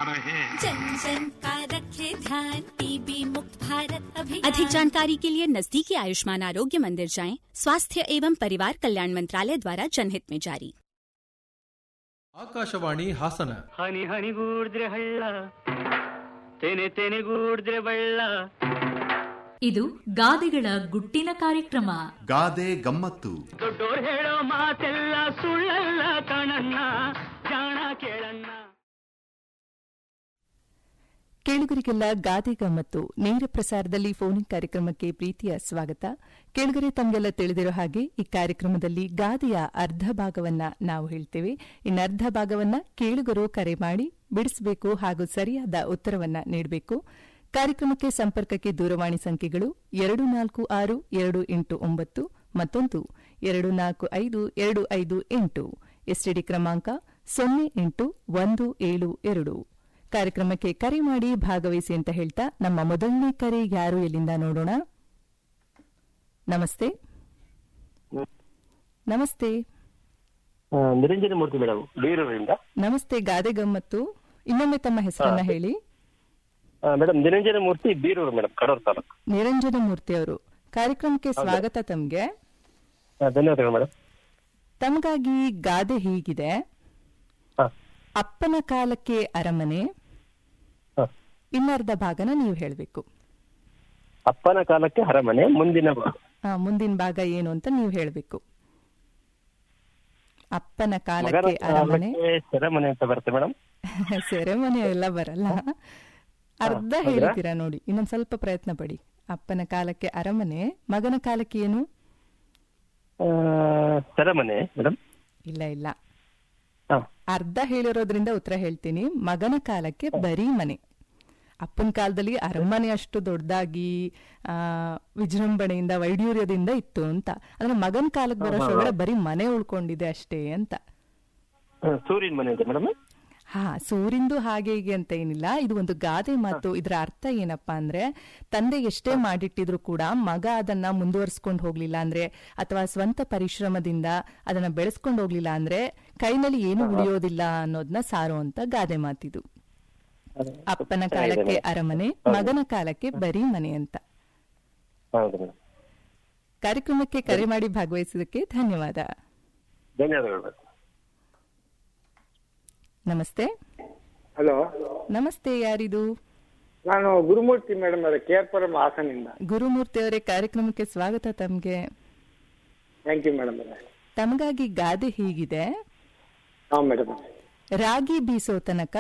रहे जन जन का रखे ध्यान टीबी मुक्त भारत अभियान अधिक जानकारी के लिए नजदीकी आयुष्मान आरोग्य मंदिर जाएं स्वास्थ्य एवं परिवार कल्याण मंत्रालय द्वारा जनहित में जारी ಆಕಾಶವಾಣಿ ಹಾಸನ ಹನಿ ಹನಿಗೂಡಿದ್ರೆ ಹಳ್ಳ ತೆನೆ ತೆನೆಗೂಡಿದ್ರೆ ಬಳ್ಳ ಇದು ಗಾದೆಗಳ ಗುಟ್ಟಿನ ಕಾರ್ಯಕ್ರಮ ಗಾದೆ ಗಮ್ಮತ್ತು ದೊಡ್ಡೋರ್ ಹೇಳೋ ಮಾತೆಲ್ಲ ಸುಳ್ಳಲ್ಲ ಕಣಣ್ಣ ಜಾಣ ಕೇಳಣ್ಣ ಕೇಳುಗರಿಗೆಲ್ಲ ಗಾದೆ ಗಮ್ಮತ್ತು ನೇರ ಪ್ರಸಾರದಲ್ಲಿ ಫೋನಿಂಗ್ ಕಾರ್ಯಕ್ರಮಕ್ಕೆ ಪ್ರೀತಿಯ ಸ್ವಾಗತ ಕೇಳುಗರೆ ತಮಗೆಲ್ಲ ತಿಳಿದಿರೋ ಹಾಗೆ ಈ ಕಾರ್ಯಕ್ರಮದಲ್ಲಿ ಗಾದೆಯ ಅರ್ಧ ಭಾಗವನ್ನ ನಾವು ಹೇಳ್ತೇವೆ ಇನ್ನು ಅರ್ಧ ಭಾಗವನ್ನ ಕೇಳುಗರು ಕರೆ ಮಾಡಿ ಬಿಡಿಸಬೇಕು ಹಾಗೂ ಸರಿಯಾದ ಉತ್ತರವನ್ನ ನೀಡಬೇಕು ಕಾರ್ಯಕ್ರಮಕ್ಕೆ ಸಂಪರ್ಕಕ್ಕೆ ದೂರವಾಣಿ ಸಂಖ್ಯೆಗಳು ಎರಡು ನಾಲ್ಕು ಆರು ಎರಡು ಎಂಟು ಒಂಬತ್ತು ಮತ್ತೊಂದು ಎರಡು ನಾಲ್ಕು ಐದು ಎರಡು ಐದು ಎಂಟು ಎಸ್ಟಿಡಿ ಕ್ರಮಾಂಕ ಸೊನ್ನೆ ಎಂಟು ಒಂದು ಏಳು ಎರಡು ಕಾರ್ಯಕ್ರಮಕ್ಕೆ ಕರೆ ಮಾಡಿ ಭಾಗವಹಿಸಿ ಅಂತ ಹೇಳ್ತಾ ನಮ್ಮ ಮೊದಲನೇ ಕರೆ ಯಾರು ಎಲ್ಲಿಂದ ನೋಡೋಣ ನಮಸ್ತೆ ನಮಸ್ತೆ ನಿರಂಜನ ಮೂರ್ತಿ ಮೇಡಮ್ ಬೀರೂರಿಂದ ನಮಸ್ತೆ ಗಾದೆ ಗಮ್ಮತ್ತು ಇನ್ನೊಮ್ಮೆ ತಮ್ಮ ಹೆಸರನ್ನ ಹೇಳಿ ಮೇಡಮ್ ನಿರಂಜನ ಮೂರ್ತಿ ಬೀರೂರು ಮೇಡಮ್ ಕಡೂರು ತಾಲೂಕು ನಿರಂಜನ ಮೂರ್ತಿ ಅವರು ಕಾರ್ಯಕ್ರಮಕ್ಕೆ ಸ್ವಾಗತ ತಮ್ಗೆ ಹಾ, ಧನ್ಯವಾದಗಳು ಮೇಡಮ್ ತಮಗಾಗಿ ಗಾದೆ ಹೀಗಿದೆ ಹಾ. ಅಪ್ಪನ ಕಾಲಕ್ಕೆ ಅರಮನೆ ಹಾ. ಇನ್ನರ್ಧ ಭಾಗನ ನೀವು ಹೇಳಬೇಕು ಅಪ್ಪನ ಕಾಲಕ್ಕೆ ಅರಮನೆ ಮುಂದಿನ ಭಾಗ. ಮುಂದಿನ ಭಾಗ ಏನು ಅಂತ ನೀವು ಹೇಳಬೇಕು ಅಪ್ಪನ ಮಗನ ಕಾಲಕ್ಕೆ ಅರಮನೆ ಕಾಲಕ್ಕೆ ಸೆರೆಮನೆ ಅಂತ ಬರುತ್ತೆ ಮೇಡಮ್ ಸೆರೆಮನೆ ಎಲ್ಲ ಬರಲ್ಲ ಅರ್ಧ ಹೌದ್ರಾ? ಹೇಳ್ತೀರಾ ನೋಡಿ ಇನ್ನೊಂದ್ ಸ್ವಲ್ಪ ಪ್ರಯತ್ನ ಪಡಿ ಅಪ್ಪನ ಕಾಲಕ್ಕೆ ಅರಮನೆ ಮಗನ ಕಾಲಕ್ಕೆ ಏನು ಆ, ಸೆರೆಮನೆ ಮೇಡಮ್ ಇಲ್ಲ ಇಲ್ಲ ಹಾ. ಅರ್ಧ ಹೇಳಿರೋದ್ರಿಂದ ಉತ್ತರ ಹೇಳ್ತೀನಿ ಮಗನ ಕಾಲಕ್ಕೆ ಬರೀ ಮನೆ ಅಪ್ಪನ ಕಾಲದಲ್ಲಿ ಅರಮನೆ ಅಷ್ಟು ದೊಡ್ಡದಾಗಿ ಆ ವಿಜೃಂಭಣೆಯಿಂದ ವೈಡ್ಯೂರ್ಯದಿಂದ ಇತ್ತು ಅಂತ ಅಂದ್ರೆ ಮಗನ ಕಾಲಕ್ಕೆ ಬರೋಷ್ಟೊಳಗಡೆ ಬರೀ ಮನೆ ಉಳ್ಕೊಂಡಿದೆ ಅಷ್ಟೇ ಅಂತ ಆ, ಸೂರ್ಯನ ಮನೆ ಅಂತ ಮೇಡಮ್ ಹಾ ಸೂರಿಂದು ಹಾಗೆ ಹೀಗೆ ಅಂತ ಏನಿಲ್ಲ ಇದು ಒಂದು ಗಾದೆ ಮಾತು ಇದರ ಅರ್ಥ ಏನಪ್ಪಾ ಅಂದ್ರೆ ತಂದೆ ಎಷ್ಟೇ ಮಾಡಿಟ್ಟಿದ್ರು ಕೂಡ ಮಗ ಅದನ್ನ ಮುಂದುವರಿಸ್ಕೊಂಡು ಹೋಗ್ಲಿಲ್ಲ ಅಂದ್ರೆ ಅಥವಾ ಸ್ವಂತ ಪರಿಶ್ರಮದಿಂದ ಅದನ್ನ ಬೆಳೆಸ್ಕೊಂಡು ಹೋಗ್ಲಿಲ್ಲ ಅಂದ್ರೆ ಕೈನಲ್ಲಿ ಏನು ಉಳಿಯೋದಿಲ್ಲ ಅನ್ನೋದನ್ನ ಸಾರುವಂತ ಗಾದೆ ಮಾತಿದು ಅಪ್ಪನ ಕಾಲಕ್ಕೆ ಅರಮನೆ ಮಗನ ಕಾಲಕ್ಕೆ ಬರೀ ಮನೆ ಅಂತ ಹೌದು ಮೇಡಮ್ ಕಾರ್ಯಕ್ರಮಕ್ಕೆ ಕರೆ ಮಾಡಿ ಭಾಗವಹಿಸಿದಕ್ಕೆ ಧನ್ಯವಾದ ಧನ್ಯವಾದಗಳು ಮೇಡಮ್ ನಮಸ್ತೆ ಹಲೋ ನಮಸ್ತೆ ಯಾರಿದು ನಾನು ಗುರುಮೂರ್ತಿ ಮೇಡಮ್ ಅವರೇ ಕೆ ಆರ್ ಪುರಂ ಹಾಸನಿಂದ ಗುರುಮೂರ್ತಿ ಅವರೇ ಕಾರ್ಯಕ್ರಮಕ್ಕೆ ಸ್ವಾಗತ ತಮ್ಗೆ ಥ್ಯಾಂಕ್ ಯು ಮೇಡಮ್ ಅವರೇ ತಮಗಾಗಿ ಗಾದೆ ಹೀಗಿದೆ ಹಾ ಮೇಡಮ್ ರಾಗಿ ಬೀಸೋ ತನಕ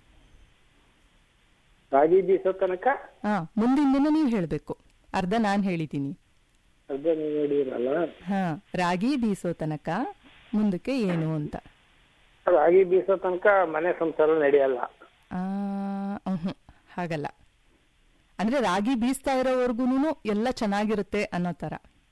ರಾಗಿ ಬೀಸೋ ತನಕ ಹಾ ಮುಂದಿನ ದಿನ ನೀವು ಹೇಳಬೇಕು ಅರ್ಧ ನಾನು ಹೇಳಿದ್ದೀನಿ ಅರ್ಧ ನೀವು ಹೇಳಿರಲ್ಲ ಹಾ ರಾಗಿ ಬೀಸೋ ತನಕ ಮುಂದಕ್ಕೆ ಏನು ಅಂತ ರಾಗಿ ಬೀಸೋ ತನಕ ಮನೆ ಸಂಸಾರ ನಡೆಯಲ್ಲ ಆ, ಮ್ಹೂ, ಹಾಗಲ್ಲ ಅಂದ್ರೆ ರಾಗಿ ಬೀಸ್ತಾ ಇರೋವರ್ಗುನು ಎಲ್ಲ ಚೆನ್ನಾಗಿರುತ್ತೆ ಅನ್ನೋ ತರ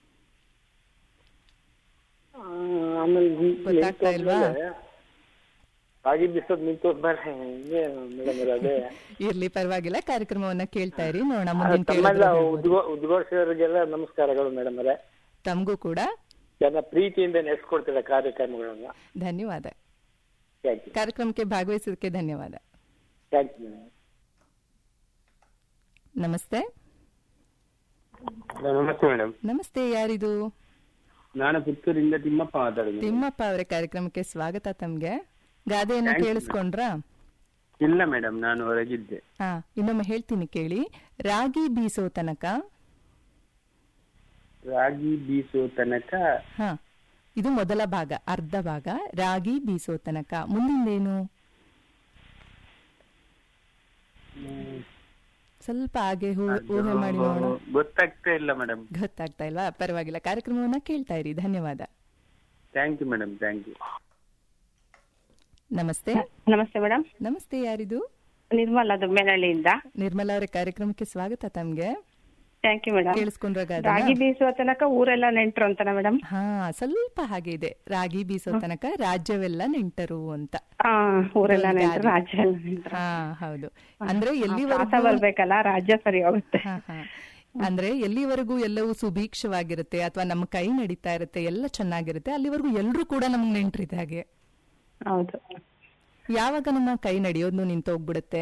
ಆ, ಆಮೇಲೆ ನಿಂತು ಗೊತ್ತಾಗ್ತಾ ಇಲ್ವಾ? ಹೋದ್ಮೇಲೆ ರಾಗಿ ಬೀಸೋದ್ ನಿಂತು ಹೋದ್ಮೇಲೆ ಹೆಂಗೆ ಮೇಡಮ್ ಅದೇ ಇರ್ಲಿ ಪರವಾಗಿಲ್ಲ ಕಾರ್ಯಕ್ರಮವನ್ನ ಕೇಳ್ತಾ ಇರಿ ನೋಡೋಣ ಮುಂದಿನ ತಮ್ಮೆಲ್ಲ ಕೇಳಿದ್ರೆ ಉದ್ಗೋ ಉದ್ಘೋಷಕರಿಗೆಲ್ಲ ನಮಸ್ಕಾರಗಳು ಮೇಡಮ್ ಅವರೇ ತಮಗೂ ಕೂಡ ಜನ ಪ್ರೀತಿಯಿಂದ ನಡೆಸ್ಕೊಡ್ತಿದ್ದಾರೆ ಕಾರ್ಯಕ್ರಮಗಳನ್ನ ಧನ್ಯವಾದ ಥ್ಯಾಂಕ್ ಯು ಕಾರ್ಯಕ್ರಮಕ್ಕೆ ಭಾಗವಹಿಸೋದಕ್ಕೆ ಧನ್ಯವಾದ ಥ್ಯಾಂಕ್ ಯು ನಮಸ್ತೆ ನಮಸ್ತೆ ಮೇಡಮ್ ನಮಸ್ತೆ ಯಾರಿದು ನಾನು ಪುತ್ತೂರಿಂದ ತಿಮ್ಮಪ್ಪ ಮಾತಾಡೋದು ತಿಮ್ಮಪ್ಪ ಅವರ ಕಾರ್ಯಕ್ರಮಕ್ಕೆ ಸ್ವಾಗತ ತಮ್ಗೆ ಗಾದೆಯನ್ನ Thank you, ಕೇಳಿಸ್ಕೊಂಡ್ರಾ ಇಲ್ಲ ಮೇಡಮ್ ನಾನು ಹೊರಗಿದ್ದೆ ಹಾ ಇನ್ನೊಮ್ಮೆ ಹೇಳ್ತೀನಿ ಕೇಳಿ ರಾಗಿ ಬೀಸೋ ತನಕ ರಾಗಿ ಬೀಸೋ ತನಕ ಹಾ ಇದು ಮೊದಲ ಭಾಗ ಅರ್ಧ ಭಾಗ ರಾಗಿ ಬೀಸೋ ತನಕ ಮುಂದಿಂದೇನು ಸ್ವಲ್ಪ ಹಾಗೆ ಹೂ- ಊಹೆ ಮಾಡಿ ನೋಡೋಣ ಗೊತ್ತಾಗ್ತಾ ಇಲ್ಲ ಮೇಡಮ್ ಗೊತ್ತಾಗ್ತಾ ಇಲ್ವಾ ಪರವಾಗಿಲ್ಲ ಕಾರ್ಯಕ್ರಮವನ್ನ ಕೇಳ್ತಾ ಇರಿ ಧನ್ಯವಾದ thank you madam thank you ನಮಸ್ತೆ ನಮಸ್ತೆ ಮೇಡಮ್ ನಮಸ್ತೆ ಯಾರಿದು ನಿರ್ಮಲಾ ದುಮ್ಮೇನಹಳ್ಳಿಯಿಂದ ನಿರ್ಮಲಾ ಅವರ ಕಾರ್ಯಕ್ರಮಕ್ಕೆ ಸ್ವಾಗತ ತಮ್ಗೆ ಥ್ಯಾಂಕ್ ಯು ಮೇಡಮ್ ಕೇಳಿಸ್ಕೊಂಡ್ರ ರಾಗಿ ಬೀಸುವ ತನಕ ಊರೆಲ್ಲ ನೆಂಟ್ರು ಅಂತನ ಮೇಡಮ್ ಹಾ ಸ್ವಲ್ಪ ಹಾಗೆ ಇದೆ ರಾಗಿ ಬೀಸೋ ತನಕ ರಾಜ್ಯವೆಲ್ಲ ನೆಂಟರು ಅಂತ ಆ ಊರೆಲ್ಲ ಒಂದು ನೆಂಟ್ರು ಗಾದೆ. ರಾಜ್ಯ ಎಲ್ಲ ನೆಂಟ್ರು ಹಾ ಹೌದು ಅಂದ್ರೆ ಪ್ರಾಸ ಎಲ್ಲಿವರೆಗೂ ಬರ್ಬೇಕಲ್ಲ ರಾಜ್ಯ ಸರಿ ಹೋಗುತ್ತೆ ಹಾ, ಹಾ. ಅಂದ್ರೆ ಎಲ್ಲಿವರೆಗೂ ಎಲ್ಲವೂ ಸುಭೀಕ್ಷವಾಗಿರುತ್ತೆ ಅಥವಾ ನಮ್ಮ ಕೈ ನಡೀತಾ ಇರುತ್ತೆ ಎಲ್ಲ ಚೆನ್ನಾಗಿರುತ್ತೆ ಅಲ್ಲಿವರೆಗೂ ಎಲ್ಲರೂ ಕೂಡ ನಮ್ಗೆ ನೆಂಟ್ರಿದ ಹಾಗೆ ಹೌದು ಯಾವಾಗ ನಮ್ಮ ಕೈ ನಡೆಯೋದು ನಿಂತೋಗ್ಬಿಡುತ್ತೆ